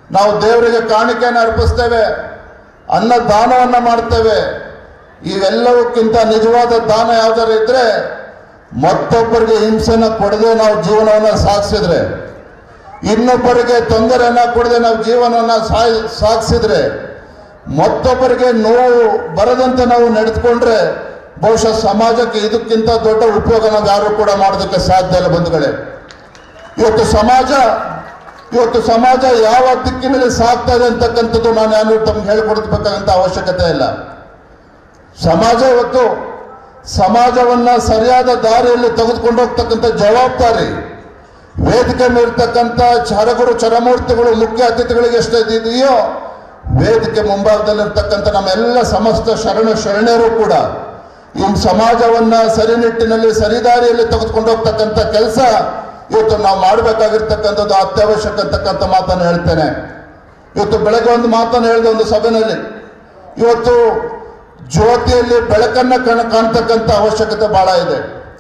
ನಾವು ದೇವರಿಗೆ ಕಾಣಿಕೆಯನ್ನು ಅರ್ಪಿಸ್ತೇವೆ ಅನ್ನ ದಾನವನ್ನು ಮಾಡ್ತೇವೆ ಇವೆಲ್ಲವಕ್ಕಿಂತ ನಿಜವಾದ ದಾನ ಯಾವ್ದಾರು ಇದ್ರೆ ಮತ್ತೊಬ್ಬರಿಗೆ ಹಿಂಸೆನ ಕೊಡದೆ ನಾವು ಜೀವನವನ್ನು ಸಾಗಿಸಿದ್ರೆ ಇನ್ನೊಬ್ಬರಿಗೆ ತೊಂದರೆಯನ್ನ ಕೊಡದೆ ನಾವು ಜೀವನವನ್ನು ಸಾಯ್ ಸಾಗಿಸಿದ್ರೆ ಮತ್ತೊಬ್ಬರಿಗೆ ನೋವು ಬರದಂತೆ ನಾವು ನಡೆದುಕೊಂಡ್ರೆ ಬಹುಶಃ ಸಮಾಜಕ್ಕೆ ಇದಕ್ಕಿಂತ ದೊಡ್ಡ ಉಪಯೋಗ ನಾವು ಯಾರು ಕೂಡ ಮಾಡೋದಕ್ಕೆ ಸಾಧ್ಯ ಇಲ್ಲ ಬಂಧುಗಳೇ ಇವತ್ತು ಸಮಾಜ ಇವತ್ತು ಸಮಾಜ ಯಾವ ದಿಕ್ಕಿನಲ್ಲಿ ಸಾಗ್ತಾ ಇದೆ ಅಂತಕ್ಕಂಥದ್ದು ನಾನು ಯಾರು ತಮ್ಗೆ ಹೇಳ್ಕೊಡ್ಬೇಕಾಗಂತ ಅವಶ್ಯಕತೆ ಇಲ್ಲ ಸಮಾಜ ಇವತ್ತು ಸಮಾಜವನ್ನ ಸರಿಯಾದ ದಾರಿಯಲ್ಲಿ ತೆಗೆದುಕೊಂಡು ಹೋಗ್ತಕ್ಕಂಥ ಜವಾಬ್ದಾರಿ ವೇದಿಕೆ ಮೇಲಿರ್ತಕ್ಕಂಥ ಚರಗುರು ಚರಮೂರ್ತಿಗಳು ಮುಖ್ಯ ಅತಿಥಿಗಳಿಗೆ ಎಷ್ಟು ಇದೆಯೋ ವೇದಿಕೆ ಮುಂಭಾಗದಲ್ಲಿರ್ತಕ್ಕಂಥ ನಮ್ಮೆಲ್ಲ ಸಮಸ್ತ ಶರಣ ಶರಣರು ಕೂಡ ಈ ಸಮಾಜವನ್ನ ಸರಿನಿಟ್ಟಿನಲ್ಲಿ ಸರಿದಾರಿಯಲ್ಲಿ ತೆಗೆದುಕೊಂಡು ಹೋಗ್ತಕ್ಕಂಥ ಕೆಲಸ ಇವತ್ತು ನಾವು ಮಾಡಬೇಕಾಗಿರ್ತಕ್ಕಂಥದ್ದು ಅತ್ಯವಶ್ಯಕ ಅಂತಕ್ಕಂಥ ಮಾತನ್ನು ಹೇಳ್ತೇನೆ ಇವತ್ತು ಬೆಳಗ್ಗೆ ಒಂದು ಮಾತನ್ನು ಹೇಳಿದೆ ಒಂದು ಸಭೆಯಲ್ಲಿ ಇವತ್ತು ಜ್ಯೋತಿಯಲ್ಲಿ ಬೆಳಕನ್ನ ಕಣ ಕಾಣ್ತಕ್ಕಂಥ ಅವಶ್ಯಕತೆ ಬಹಳ ಇದೆ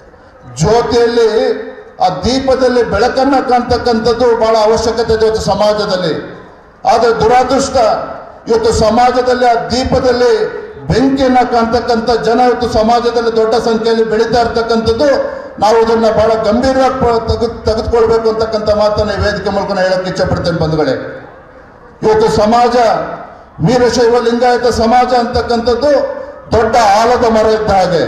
ಜ್ಯೋತಿಯಲ್ಲಿ ಆ ದೀಪದಲ್ಲಿ ಬೆಳಕನ್ನ ಕಾಣ್ತಕ್ಕಂಥದ್ದು ಬಹಳ ಅವಶ್ಯಕತೆ ಇದೆ ಇವತ್ತು ಸಮಾಜದಲ್ಲಿ ಆದರೆ ದುರಾದೃಷ್ಟ ಇವತ್ತು ಸಮಾಜದಲ್ಲಿ ಆ ದೀಪದಲ್ಲಿ ಬೆಂಕಿಯನ್ನ ಕಾಣ್ತಕ್ಕಂಥ ಜನ ಇವತ್ತು ಸಮಾಜದಲ್ಲಿ ದೊಡ್ಡ ಸಂಖ್ಯೆಯಲ್ಲಿ ಬೆಳೀತಾ ಇರ್ತಕ್ಕಂಥದ್ದು ನಾವು ಇದನ್ನ ಬಹಳ ಗಂಭೀರವಾಗಿ ಪ- ತೆಗೆದು ತೆಗೆದುಕೊಳ್ಬೇಕು ಅಂತಕ್ಕಂಥ ಮಾತನ್ನ ಈ ವೇದಿಕೆ ಮೂಲಕ ನಾನು ಹೇಳಕ್ಕೆ ಇಚ್ಛಪಡ್ತೇನೆ ಬಂಧುಗಳೇ ಇವತ್ತು ಸಮಾಜ ವೀರಶೈವ ಲಿಂಗಾಯತ ಸಮಾಜ ಅಂತಕ್ಕಂಥದ್ದು ದೊಡ್ಡ ಆಲದ ಮರ ಇದ್ದ ಹಾಗೆ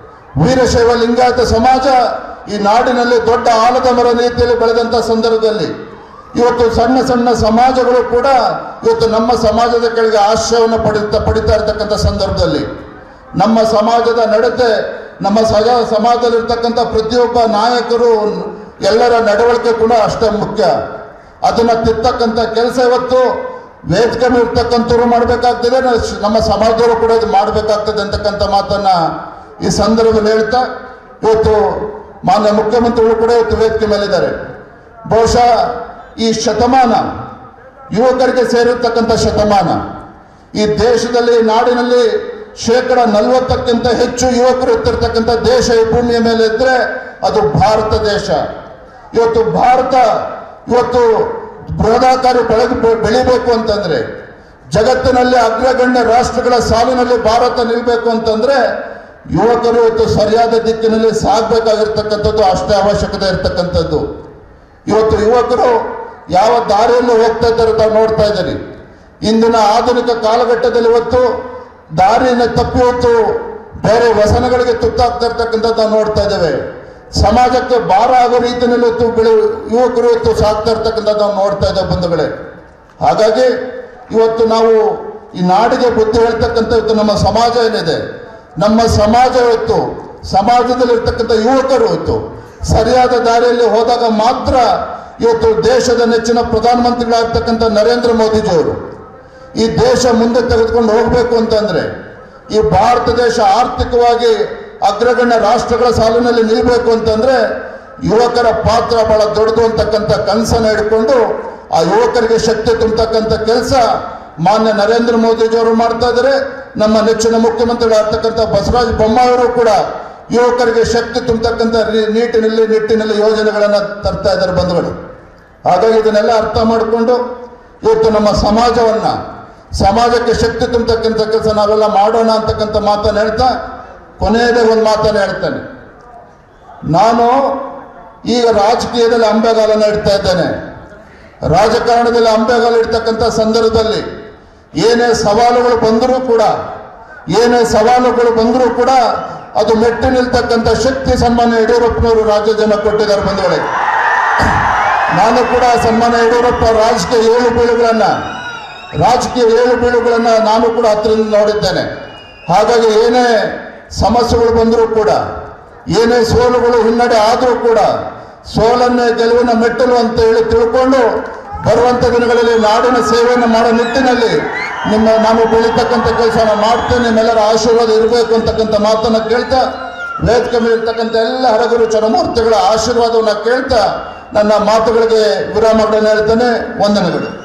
ವೀರಶೈವ ಲಿಂಗಾಯತ ಸಮಾಜ ಈ ನಾಡಿನಲ್ಲಿ ದೊಡ್ಡ ಆಲದ ಮರ ರೀತಿಯಲ್ಲಿ ಬೆಳೆದಂತ ಸಂದರ್ಭದಲ್ಲಿ ಇವತ್ತು ಸಣ್ಣ ಸಣ್ಣ ಸಮಾಜಗಳು ಕೂಡ ಇವತ್ತು ನಮ್ಮ ಸಮಾಜದ ಕೆಳಗೆ ಆಶ್ರಯವನ್ನು ಪಡಿತಾ ಪಡಿತಾ ಇರತಕ್ಕಂಥ ಸಂದರ್ಭದಲ್ಲಿ ನಮ್ಮ ಸಮಾಜದ ನಡತೆ ನಮ್ಮ ಸಜ ಸಮಾಜದಲ್ಲಿರ್ತಕ್ಕಂಥ ಪ್ರತಿಯೊಬ್ಬ ನಾಯಕರು ಎಲ್ಲರ ನಡವಳಿಕೆ ಕೂಡ ಅಷ್ಟೇ ಮುಖ್ಯ ಅದನ್ನ ತಿರ್ತಕ್ಕಂಥ ಕೆಲಸ ಇವತ್ತು ವೇದಿಕೆ ಮೇಲೆ ಇರ್ತಕ್ಕಂಥವ್ರು ಮಾಡಬೇಕಾಗ್ತದೆ ನಮ್ಮ ಸಮಾಜದವರು ಕೂಡ ಇದು ಮಾಡಬೇಕಾಗ್ತದೆ ಅಂತಕ್ಕಂಥ ಮಾತನ್ನ ಈ ಸಂದರ್ಭದಲ್ಲಿ ಹೇಳ್ತಾ ಇವತ್ತು ಮಾನ್ಯ ಮುಖ್ಯಮಂತ್ರಿಗಳು ಕೂಡ ಇವತ್ತು ವೇದಿಕೆ ಮೇಲಿದ್ದಾರೆ ಬಹುಶಃ ಈ ಶತಮಾನ ಯುವಕರಿಗೆ ಸೇರಿರ್ತಕ್ಕಂಥ ಶತಮಾನ ಈ ದೇಶದಲ್ಲಿ ನಾಡಿನಲ್ಲಿ ಶೇಕಡ ನಲವತ್ತಕ್ಕಿಂತ ಹೆಚ್ಚು ಯುವಕರು ಇರ್ತಿರ್ತಕ್ಕಂಥ ದೇಶ ಈ ಭೂಮಿಯ ಮೇಲೆ ಇದ್ರೆ ಅದು ಭಾರತ ದೇಶ ಇವತ್ತು ಭಾರತ ಇವತ್ತು ಬೃಹದಾಕಾರಿ ಬೆಳಗು ಬೆಳಿಬೇಕು ಅಂತಂದ್ರೆ ಜಗತ್ತಿನಲ್ಲಿ ಅಗ್ರಗಣ್ಯ ರಾಷ್ಟ್ರಗಳ ಸಾಲಿನಲ್ಲಿ ಭಾರತ ನಿಲ್ಬೇಕು ಅಂತಂದ್ರೆ ಯುವಕರು ಇವತ್ತು ಸರಿಯಾದ ದಿಕ್ಕಿನಲ್ಲಿ ಸಾಗಬೇಕಾಗಿರ್ತಕ್ಕಂಥದ್ದು ಅಷ್ಟೇ ಅವಶ್ಯಕತೆ ಇರತಕ್ಕಂಥದ್ದು ಇವತ್ತು ಯುವಕರು ಯಾವ ದಾರಿಯಲ್ಲಿ ಹೋಗ್ತಾ ಇದ್ದಾರೆ ತಾವು ನೋಡ್ತಾ ಇದ್ದೀರಿ ಇಂದಿನ ಆಧುನಿಕ ಕಾಲಘಟ್ಟದಲ್ಲಿ ಇವತ್ತು ದಾರಿಯನ್ನು ತಪ್ಪಿ ಇವತ್ತು ಬೇರೆ ವ್ಯಸನಗಳಿಗೆ ತುತ್ತಾಗ್ತಾ ಇರ್ತಕ್ಕಂಥದ್ದು ನಾವು ನೋಡ್ತಾ ಇದ್ದೇವೆ ಸಮಾಜಕ್ಕೆ ಭಾರ ಆಗೋ ರೀತಿಯಲ್ಲಿ ಇವತ್ತು ಬೆಳೆ ಯುವಕರು ಇವತ್ತು ಸಾಗ್ತಾ ಇರ್ತಕ್ಕಂಥದ್ದು ನಾವು ನೋಡ್ತಾ ಇದ್ದೇವೆ ಬಂಧುಗಳೇ ಹಾಗಾಗಿ ಇವತ್ತು ನಾವು ಈ ನಾಡಿಗೆ ಬುದ್ಧಿ ಹೇಳ್ತಕ್ಕಂಥ ಇವತ್ತು ನಮ್ಮ ಸಮಾಜ ಏನಿದೆ ನಮ್ಮ ಸಮಾಜ ಇವತ್ತು ಸಮಾಜದಲ್ಲಿ ಇರ್ತಕ್ಕಂಥ ಯುವಕರು ಇವತ್ತು ಸರಿಯಾದ ದಾರಿಯಲ್ಲಿ ಹೋದಾಗ ಮಾತ್ರ ಇವತ್ತು ದೇಶದ ನೆಚ್ಚಿನ ಪ್ರಧಾನಮಂತ್ರಿಗಳಾಗ್ತಕ್ಕಂಥ ನರೇಂದ್ರ ಮೋದಿಜಿಯವರು ಈ ದೇಶ ಮುಂದೆ ತೆಗೆದುಕೊಂಡು ಹೋಗಬೇಕು ಅಂತಂದ್ರೆ ಈ ಭಾರತ ದೇಶ ಆರ್ಥಿಕವಾಗಿ ಅಗ್ರಗಣ್ಯ ರಾಷ್ಟ್ರಗಳ ಸಾಲಿನಲ್ಲಿ ನಿಲ್ಬೇಕು ಅಂತಂದ್ರೆ ಯುವಕರ ಪಾತ್ರ ಬಹಳ ದೊಡ್ಡದು ಅಂತಕ್ಕಂಥ ಕನಸನ್ನ ಹಿಡ್ಕೊಂಡು ಆ ಯುವಕರಿಗೆ ಶಕ್ತಿ ತುಂಬತಕ್ಕಂಥ ಕೆಲಸ ಮಾನ್ಯ ನರೇಂದ್ರ ಮೋದಿಜಿಯವರು ಮಾಡ್ತಾ ಇದ್ದಾರೆ ನಮ್ಮ ನೆಚ್ಚಿನ ಮುಖ್ಯಮಂತ್ರಿಗಳಾಗ್ತಕ್ಕಂಥ ಬಸವರಾಜ ಬೊಮ್ಮಾಯಿಯವರು ಕೂಡ ಯುವಕರಿಗೆ ಶಕ್ತಿ ತುಂಬತಕ್ಕಂಥ ರಿ- ನಿಟ್ಟಿನಲ್ಲಿ ನಿಟ್ಟಿನಲ್ಲಿ ಯೋಜನೆಗಳನ್ನ ತರ್ತಾ ಇದ್ದಾರೆ ಬಂಧುಗಳು ಹಾಗಾಗಿ ಇದನ್ನೆಲ್ಲ ಅರ್ಥ ಮಾಡಿಕೊಂಡು ಇವತ್ತು ನಮ್ಮ ಸಮಾಜವನ್ನ ಸಮಾಜಕ್ಕೆ ಶಕ್ತಿ ತುಂಬತಕ್ಕಂಥ ಕೆಲಸ ನಾವೆಲ್ಲ ಮಾಡೋಣ ಅಂತಕ್ಕಂಥ ಮಾತನ್ನು ಹೇಳ್ತಾ ಕೊನೆಯದೇ ಒಂದು ಮಾತನ್ನು ಹೇಳ್ತಾನೆ ನಾನು ಈಗ ರಾಜಕೀಯದಲ್ಲಿ ಅಂಬೆಗಾಲನ್ನು ಇಡ್ತಾ ಇದ್ದೇನೆ ರಾಜಕಾರಣದಲ್ಲಿ ಅಂಬೆಗಾಲು ಇಡ್ತಕ್ಕಂಥ ಸಂದರ್ಭದಲ್ಲಿ ಏನೇ ಸವಾಲುಗಳು ಬಂದರೂ ಕೂಡ ಏನೇ ಸವಾಲುಗಳು ಬಂದರೂ ಕೂಡ ಅದು ಮೆಟ್ಟಿ ನಿಲ್ತಕ್ಕಂಥ ಶಕ್ತಿ ಸನ್ಮಾನ್ಯ ಯಡಿಯೂರಪ್ಪನವರು ರಾಜ್ಯ ಜನ ಕೊಟ್ಟಿದ್ದಾರೆ ಬಂಧುಗಳೇ ನಾನು ಕೂಡ ಸನ್ಮಾನ್ಯ ಯಡಿಯೂರಪ್ಪ ರಾಜಕೀಯ ಏಳು ಬೀಳುಗಳನ್ನ ರಾಜಕೀಯ ಏಳು ಬೀಳುಗಳನ್ನ ನಾನು ಕೂಡ ಹತ್ತಿರದಿಂದ ನೋಡಿದ್ದೇನೆ ಹಾಗಾಗಿ ಏನೇ ಸಮಸ್ಯೆಗಳು ಬಂದರೂ ಕೂಡ ಏನೇ ಸೋಲುಗಳು ಹಿನ್ನಡೆ ಆದರೂ ಕೂಡ ಸೋಲನ್ನೇ ಗೆಲುವಿನ ಮೆಟ್ಟಲು ಅಂತ ಹೇಳಿ ತಿಳ್ಕೊಂಡು ಬರುವಂತ ದಿನಗಳಲ್ಲಿ ನಾಡಿನ ಸೇವೆಯನ್ನು ಮಾಡೋ ನಿಟ್ಟಿನಲ್ಲಿ ನಿಮ್ಮ ನಾನು ಬೆಳೀತಕ್ಕಂಥ ಕೆಲಸನ ಮಾಡ್ತೇನೆ ನಿಮ್ಮೆಲ್ಲರ ಆಶೀರ್ವಾದ ಇರಬೇಕು ಅಂತಕ್ಕಂಥ ಮಾತನ್ನ ಕೇಳ್ತಾ ವೇದಿಕೆ ಮೇಲೆ ಇರ್ತಕ್ಕಂಥ ಎಲ್ಲ ಹರಗುರು ಚರಮೂರ್ತಿಗಳ ಆಶೀರ್ವಾದವನ್ನ ಕೇಳ್ತಾ ನನ್ನ ಮಾತುಗಳಿಗೆ ವಿರಾಮಗಳನ್ನು ಹೇಳ್ತೇನೆ ವಂದನೆಗಳು